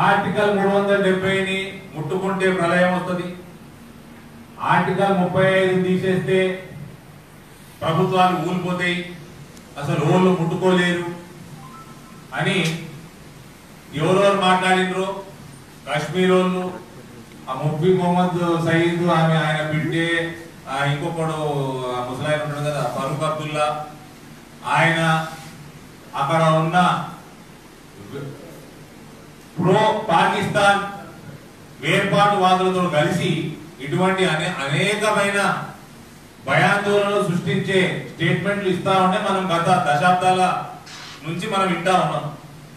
Article మూడు వందల డెబ్బైని ముట్టుకుంటే ప్రళయం వస్తుంది ఆర్టికల్ ముప్పై ఐదు తీసేస్తే ప్రభుత్వాలు ఊలిపోతాయి అసలు ఓళ్ళు ముట్టుకోలేరు అని ఎవరెవరు మాట్లాడినరు కాశ్మీర్ వాళ్ళు ఆ ముఫీ మొహమ్మద్ సయీద్ ఆమె ఆయన బిడ్డే ఆ ఇంకొకడు ఆ ముసలాయన ఉంటాడు కదా ఫరూక్ అబ్దుల్లా ఆయన అక్కడ ఉన్న ప్రో పాకిస్తాన్ వేర్పాటువాదులతో కలిసి ఇటువంటి అనే అనేకమైన భయాందోళనలు సృష్టించే స్టేట్మెంట్లు ఇస్తా ఉంటే మనం గత దశాబ్దాల నుంచి మనం వింటా ఉన్నాం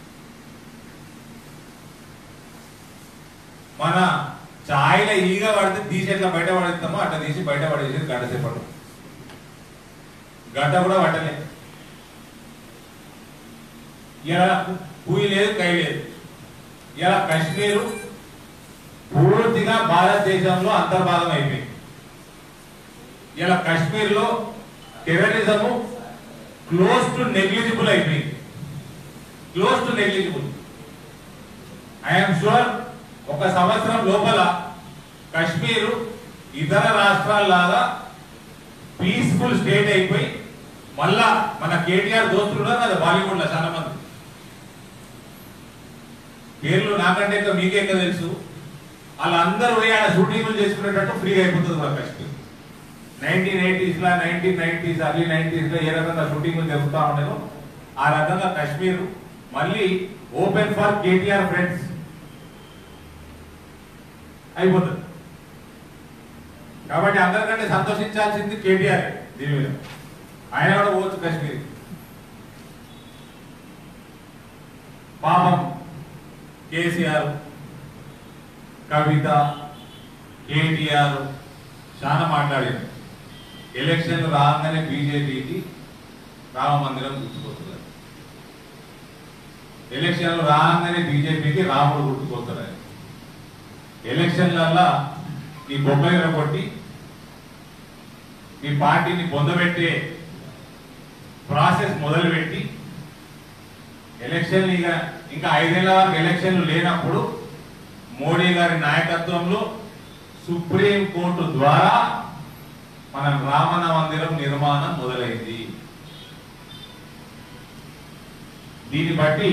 మన ఛాయ్ల ఈగ పడితే తీసి ఎట్లా బయట పడేస్తామో అట్లా తీసి బయట పడేసేది గంట సేపటి గంట కూడా పట్టలే ఇలా పూయి లేదు కై లేదు ఇలా కశ్మీరు పూర్తిగా భారతదేశంలో అంతర్భాగం అయిపోయింది ఇలా కశ్మీర్ లో టెర్రరిజము క్లోజ్ టు నెగ్లిజిబుల్ అయిపోయింది close to negligible I'm sure ఒక సంవత్సరం లోపల కశ్మీరు ఇతర రాష్ట్రాల్లాగా పీస్ఫుల్ స్టేట్ అయిపోయి మళ్ళా మన కేటీఆర్ దోస్తులు ఉన్నారు కదా బాలీవుడ్ లో చాలా మంది పేర్లు నాకంటే ఇంకా మీకే ఇంకా తెలుసు వాళ్ళందరూ పోయి ఆడ షూటింగ్లు చేసుకునేటట్టు ఫ్రీగా అయిపోతుంది మన కశ్మీర్ నైన్టీన్ ఎయిటీస్ లా నైన్టీన్ నైన్టీస్ అర్లీ నైన్టీస్ లో ఏ రకంగా షూటింగ్లు జరుగుతా ఉండేదో ఆ రకంగా కశ్మీర్ మళ్ళీ ఓపెన్ ఫర్ కేటీఆర్ ఫ్రెండ్స్ అయిపోతుంది కాబట్టి అందరికంటే సంతోషించాల్సింది కేటీఆర్ దీని మీద ఆయన కూడా పోవచ్చు కాశ్మీర్ పాపం కేసీఆర్ కవిత కేటీఆర్ చాలా మాట్లాడింది ఎలక్షన్ రాగానే బీజేపీకి రామ మందిరం గుర్తుకొస్తుంది ఎలక్షన్ రాగానే బీజేపీకి రాముడు గుర్తుకొస్తాడు ఎలక్షన్లల్లా ఈ బొమ్మలు కొట్టి మీ పార్టీని పొందబెట్టే ప్రాసెస్ మొదలుపెట్టి ఎలక్షన్ ఇక ఇంకా ఐదేళ్ల వరకు ఎలక్షన్లు లేనప్పుడు మోడీ గారి నాయకత్వంలో సుప్రీం కోర్టు ద్వారా మన రామన మందిరం నిర్మాణం మొదలైంది దీన్ని బట్టి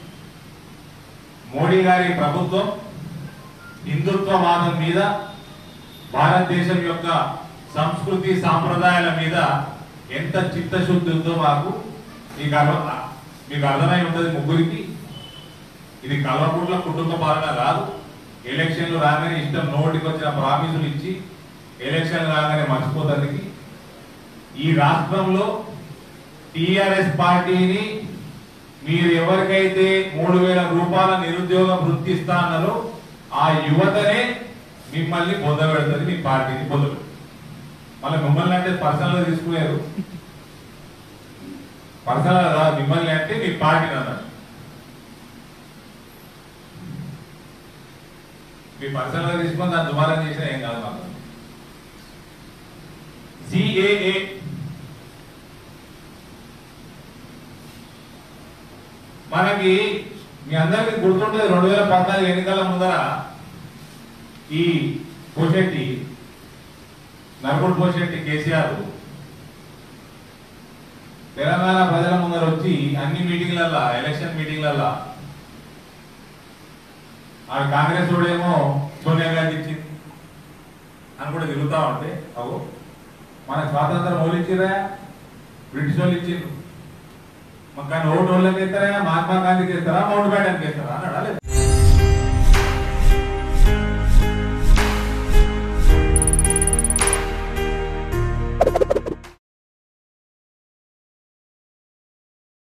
మోడీ గారి ప్రభుత్వం హిందుత్వవాదం మీద భారతదేశం యొక్క సంస్కృతి సాంప్రదాయాల మీద ఎంత చిత్తశుద్ధి ఉందో మాకు మీకు అర్థం మీకు అర్థమై ఉంటుంది ముగ్గురికి ఇది కల్వకుంట్ల కుటుంబ పాలన కాదు ఎలక్షన్లు రాగానే ఇష్టం నోటికి వచ్చిన ప్రామిసులు ఇచ్చి ఎలక్షన్ రాగానే మర్చిపోతానికి ఈ రాష్ట్రంలో టిఆర్ఎస్ పార్టీని మీరు ఎవరికైతే మూడు వేల రూపాయల నిరుద్యోగ వృత్తి ఇస్తా అన్నారో ఆ యువతనే మిమ్మల్ని పొందబెడుతుంది మీ పార్టీని పొందబెడుతుంది మళ్ళీ మిమ్మల్ని అంటే పర్సనల్ గా తీసుకునేరు పర్సనల్ గా మిమ్మల్ని అంటే మీ పార్టీని అన్నారు మీ పర్సనల్ గా తీసుకొని దాన్ని దుమారం చేసినా ఏం కాదు మాకు సిఏఏ మనకి మీ అందరికి గుర్తుంటుంది రెండు వేల పద్నాలుగు ఎన్నికల ముందర ఈ పోషెట్టి నరకుడు పోషెట్టి కేసీఆర్ తెలంగాణ ప్రజల ముందర వచ్చి అన్ని మీటింగ్లల్లా ఎలక్షన్ మీటింగ్లల్లా ఆ కాంగ్రెస్ వాడేమో సోనియా గాంధీ ఇచ్చింది అని కూడా తిరుగుతా ఉంటే అవు మన స్వాతంత్రం ఓళ్ళు ఇచ్చిరా బ్రిటిష్ వాళ్ళు ఇచ్చిండ్రు మాకు కానీ ఓటు వాళ్ళకి ఇస్తారా మహాత్మా గాంధీకి ఇస్తారా మౌంట్ బ్యాటన్కి ఇస్తారా అన్నాడా లేదా?